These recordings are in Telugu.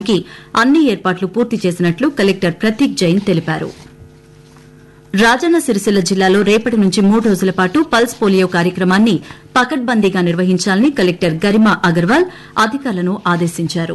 కార్యక్రమానికి అన్ని ఏర్పాట్లు పూర్తి చేసినట్లు కలెక్టర్ ప్రతీక్ జైన్ తెలిపారు రాజన్న సిరిసిల్ల జిల్లాలో రేపటి నుంచి మూడు రోజుల పాటు పల్స్ పోలియో కార్యక్రమాన్ని పకడ్బందీగా నిర్వహించాలని కలెక్టర్ గరిమా అగర్వాల్ అధికారులను ఆదేశించారు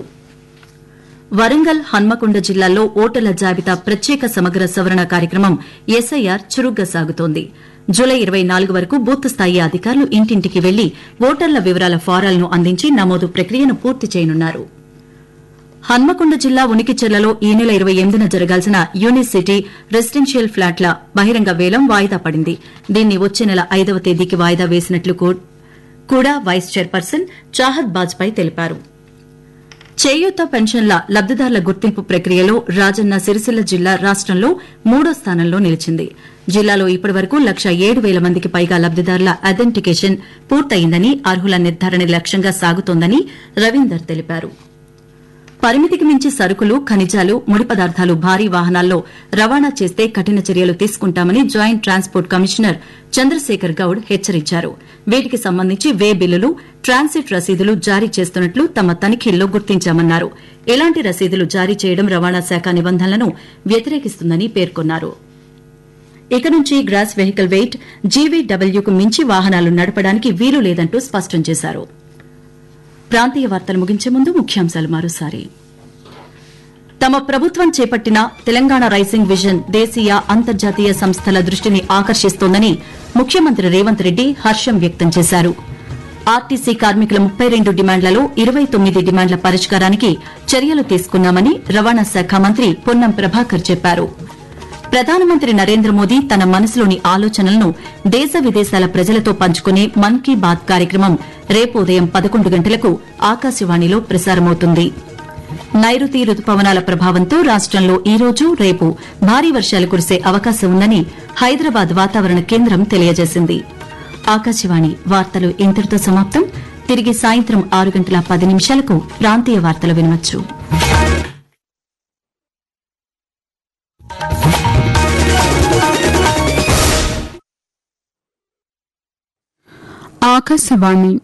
వరంగల్ హన్మకొండ జిల్లాల్లో ఓటర్ల జాబితా ప్రత్యేక సమగ్ర సవరణ కార్యక్రమం ఎస్ఐఆర్ చురుగ్గా సాగుతోంది జూలై ఇరవై నాలుగు వరకు బూత్ స్థాయి అధికారులు ఇంటింటికి వెళ్లి ఓటర్ల వివరాల ఫారాలను అందించి నమోదు ప్రక్రియను పూర్తి చేయనున్నారు హన్మకొండ జిల్లా ఉనికిచెర్లలో ఈ నెల ఇరవై ఎనిమిదిన జరగాల్సిన యూనిసిటీ రెసిడెన్షియల్ ఫ్లాట్ల బహిరంగ వేలం వాయిదా పడింది దీన్ని వచ్చే నెల ఐదవ తేదీకి వాయిదా వేసినట్లు కూ- కూడా వైస్ చైర్పర్సన్ చాహద్ బాజ్పాయ్ తెలిపారు చేయూత పెన్షన్ల లబ్దిదారుల గుర్తింపు ప్రక్రియలో రాజన్న సిరిసిల్ల జిల్లా రాష్టంలో మూడో స్థానంలో నిలిచింది జిల్లాలో ఇప్పటివరకు లక్ష ఏడు వేల మందికి పైగా లబ్దిదారుల ఐడెంటిఫికేషన్ పూర్తయిందని అర్హుల నిర్ధారణ లక్ష్యంగా సాగుతోందని రవీందర్ తెలిపారు పరిమితికి మించి సరుకులు ఖనిజాలు ముడి పదార్థాలు భారీ వాహనాల్లో రవాణా చేస్తే కఠిన చర్యలు తీసుకుంటామని joint transport commissioner Chandrashekar Goud హెచ్చరించారు వీటికి సంబంధించి వే బిల్లులు ట్రాన్సిట్ రసీదులు జారీ చేస్తున్నట్లు తమ తనిఖీల్లో గుర్తించామన్నారు ఎలాంటి రసీదులు జారీ చేయడం రవాణా శాఖ నిబంధనలను వ్యతిరేకిస్తుందని పేర్కొన్నారు ఇక నుంచి గ్రాస్ వెహికల్ వెయిట్ జీవీడబ్ల్యూకు మించి వాహనాలు నడపడానికి వీలు లేదంటూ స్పష్టం చేశారు ప్రాంతీయ వార్తలు ముగించే ముందు ముఖ్యాంశాలు మరోసారి తమ ప్రభుత్వం చేపట్టిన తెలంగాణ రైసింగ్ విజన్ దేశీయ అంతర్జాతీయ సంస్థల దృష్టిని ఆకర్షిస్తోందని ముఖ్యమంత్రి రేవంత్ రెడ్డి హర్షం వ్యక్తం చేశారు ఆర్టీసీ కార్మికుల ముప్పై రెండు డిమాండ్లలో ఇరవై తొమ్మిది డిమాండ్ల పరిష్కారానికి చర్యలు తీసుకున్నామని రవాణా శాఖ మంత్రి పొన్నం ప్రభాకర్ చెప్పారు ప్రధానమంత్రి నరేంద్ర మోదీ తన మనసులోని ఆలోచనలను దేశ విదేశాల ప్రజలతో పంచుకునే మన్ కీ బాత్ కార్యక్రమం రేపు ఉదయం పదకొండు గంటలకు ఆకాశవాణిలో ప్రసారమవుతుంది నైరుతి రుతుపవనాల ప్రభావంతో రాష్టంలో ఈ రోజు రేపు భారీ వర్షాలు కురిసే అవకాశం ఉందని హైదరాబాద్ వాతావరణ కేంద్రం తెలియజేసింది ఆకాశవాణి వార్తలు ఇంతటితో సమాప్తం తిరిగి సాయంత్రం ఆరు గంటల పది నిమిషాలకు ప్రాంతీయ వార్తలు వినవచ్చు ఆకాశవాణి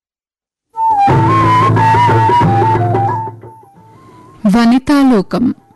వనితాలోకం